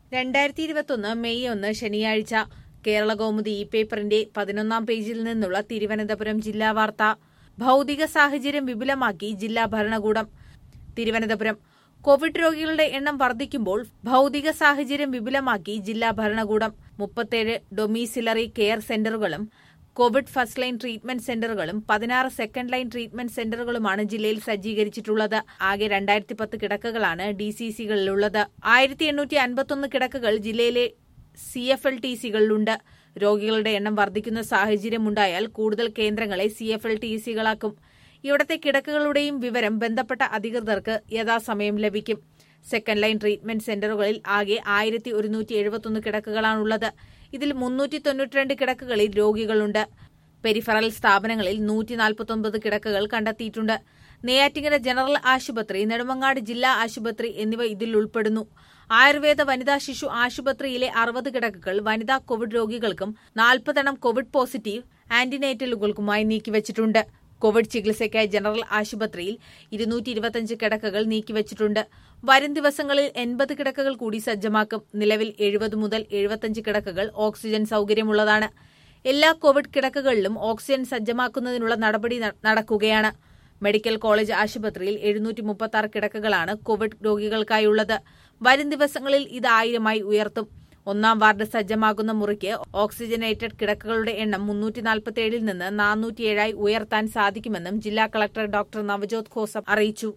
രണ്ടായിരത്തി ഇരുപത്തൊന്ന് മെയ് ഒന്ന് ശനിയാഴ്ച കേരള കൗമുദി ഇ പേപ്പറിന്റെ പതിനൊന്നാം പേജിൽ നിന്നുള്ള തിരുവനന്തപുരം ജില്ലാ വാർത്ത ഭൌതിക സാഹചര്യം വിപുലമാക്കി ജില്ലാ ഭരണകൂടം തിരുവനന്തപുരം കോവിഡ് രോഗികളുടെ എണ്ണം വർദ്ധിക്കുമ്പോൾ ഭൌതിക സാഹചര്യം വിപുലമാക്കി ജില്ലാ ഭരണകൂടം മുപ്പത്തേഴ് ഡൊമീസിലറി കെയർ സെന്ററുകളും കോവിഡ് ഫസ്റ്റ് ലൈൻ ട്രീറ്റ്മെന്റ് സെന്ററുകളും പതിനാറ് സെക്കൻഡ് ലൈൻ ട്രീറ്റ്മെന്റ് സെന്ററുകളുമാണ് ജില്ലയിൽ സജ്ജീകരിച്ചിട്ടുള്ളത് ആകെ രണ്ടായിരത്തി പത്ത് കിടക്കകളാണ് ഡി സി സികളിലുള്ളത് ആയിരത്തി എണ്ണൂറ്റി അൻപത്തൊന്ന് കിടക്കകൾ ജില്ലയിലെ സി എഫ് എൽ ടി സികളിലുണ്ട് രോഗികളുടെ എണ്ണം വർദ്ധിക്കുന്ന സാഹചര്യമുണ്ടായാൽ കൂടുതൽ കേന്ദ്രങ്ങളെ സി എഫ് എൽ ടി സികളാക്കും ഇവിടത്തെ കിടക്കകളുടെയും വിവരം ബന്ധപ്പെട്ട അധികൃതർക്ക് യഥാസമയം ലഭിക്കും സെക്കൻഡ് ലൈൻ ട്രീറ്റ്മെന്റ് സെന്ററുകളിൽ ആകെ ആയിരത്തി ഒരുന്നൂറ്റി എഴുപത്തൊന്ന് കിടക്കകളാണുള്ളത് ഇതിൽ മുന്നൂറ്റി തൊണ്ണൂറ്റിരണ്ട് കിടക്കകളിൽ രോഗികളുണ്ട് പെരിഫറൽ സ്ഥാപനങ്ങളിൽ നൂറ്റി നാൽപ്പത്തൊൻപത് കിടക്കകൾ കണ്ടെത്തിയിട്ടുണ്ട് നെയ്യാറ്റിങ്കര ജനറൽ ആശുപത്രി നെടുമങ്ങാട് ജില്ലാ ആശുപത്രി എന്നിവ ഇതിൽ ഉൾപ്പെടുന്നു ആയുർവേദ വനിതാ ശിശു ആശുപത്രിയിലെ അറുപത് കിടക്കകൾ വനിതാ കോവിഡ് രോഗികൾക്കും നാൽപ്പതെണ്ണം കോവിഡ് പോസിറ്റീവ് ആന്റിനേറ്റലുകൾക്കുമായി നീക്കിവച്ചിട്ടുണ്ട് കോവിഡ് ചികിത്സയ്ക്കായി ജനറൽ ആശുപത്രിയിൽ ഇരുന്നൂറ്റി ഇരുപത്തിയഞ്ച് കിടക്കകൾ നീക്കിവച്ചിട്ടുണ്ട് വരും ദിവസങ്ങളിൽ എൺപത് കിടക്കകൾ കൂടി സജ്ജമാക്കും നിലവിൽ എഴുപത് മുതൽ എഴുപത്തിയഞ്ച് കിടക്കകൾ ഓക്സിജൻ സൌകര്യമുള്ളതാണ് എല്ലാ കോവിഡ് കിടക്കകളിലും ഓക്സിജൻ സജ്ജമാക്കുന്നതിനുള്ള നടപടി ന- നടക്കുകയാണ് മെഡിക്കൽ കോളേജ് ആശുപത്രിയിൽ എഴുന്നൂറ്റി മുപ്പത്തി ആറ് കിടക്കകളാണ് കോവിഡ് രോഗികൾക്കായുള്ളത് വരും ദിവസങ്ങളിൽ ഇത് ആയിരമായി ഉയർത്തും ഒന്നാം വാർഡ് സജ്ജമാകുന്ന മുറിക്ക് ഓക്സിജനേറ്റഡ് കിടക്കകളുടെ എണ്ണം മുന്നൂറ്റി നാൽപ്പത്തിയേഴിൽ നിന്ന് നാനൂറ്റിയേഴായി ഉയർത്താൻ സാധിക്കുമെന്നും ജില്ലാ കളക്ടർ ഡോക്ടർ നവജോത് ഖോസ അറിയിച്ചു